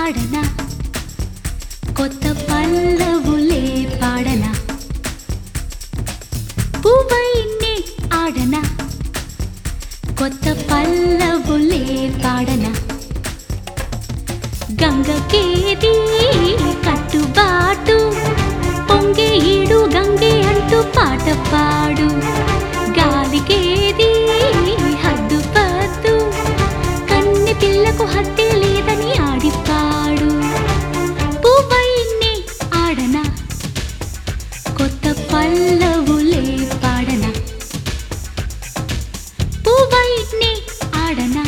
ఆడనా కొత్త పల్లవులే పాడనా పువ్వైనే ఆడనా కొత్త పల్లవులే పాడనా గంగకేది కట్టుబాటు పొంగే ఈడు గంగే అంటూ పాట పాడు గాలికేది హద్దు పద్దు కన్నె పిల్లకు హత్తే లేదని ఆడిపాడు పువ్వైనే ఆడనా కొత్త పల్లవులే పాడనా పువ్వైనే ఆడనా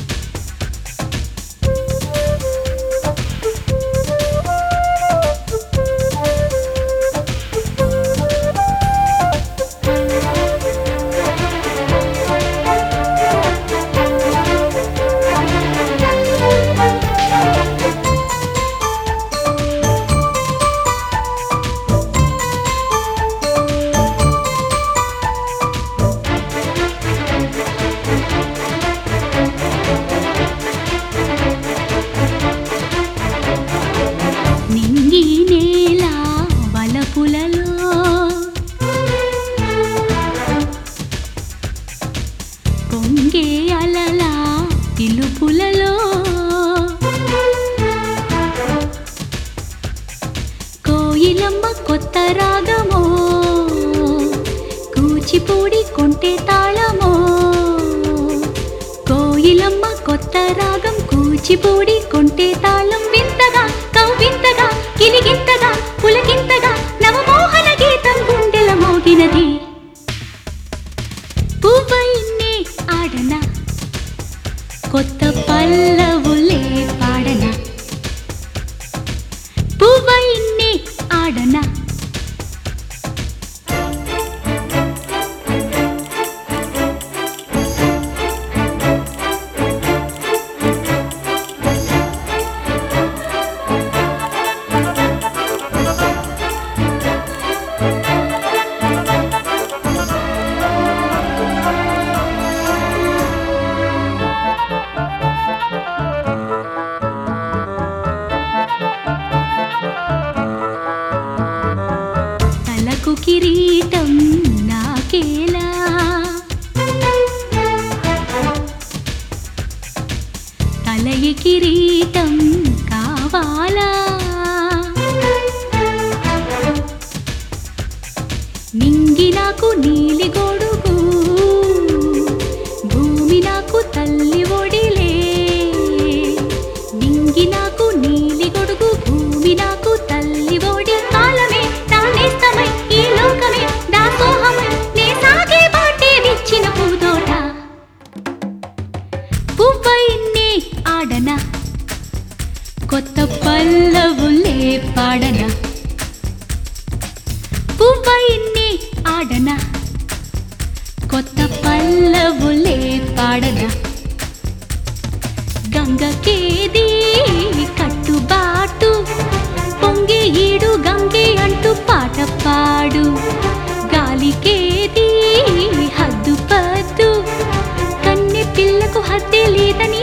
నింగి నేల వలపులలో పొంగే అలల పిలుపులలో కోయిలమ్మ కొత్త రాగమో కూచిపూడి కొంటే తాళమో కోయిలమ్మ కొత్త రాగం కూచిపూడి కొంటే తాళం వింతగా కవ్వింతగా కిలిగింతగా పులకింతగా నవమోహన గీతం గుండెల మోగినది పువ్వైనే ఆడనా కొత్త పల్లవులే పాడనా పువ్వైనే ఆడనా తలకు కిరీటం నాకేలా తలయి కిరీటం కావాలా నింగి నాకు నీలి గొడుగు భూమి నాకు తల్లి ఒడిలే నింగి నాకు నీలి గొడుగు భూమి నాకు తల్లి ఒడి కాలమే తానేస్తమై ఈ లోకమే దాసోహమై నే సాగే బాటే విచ్చిన పూదోట పువ్వైనే ఆడనా కొత్త పల్లవులే పాడనా పువ్వైనే ఆడనా కొత్త పల్లవులే పాడనా గంగకేది కట్టుబాటు పొంగే ఈడు గంగే అంటూ పాట పాడు గాలికేది హద్దు పద్దు కన్నె పిల్లకు హద్దే లేదని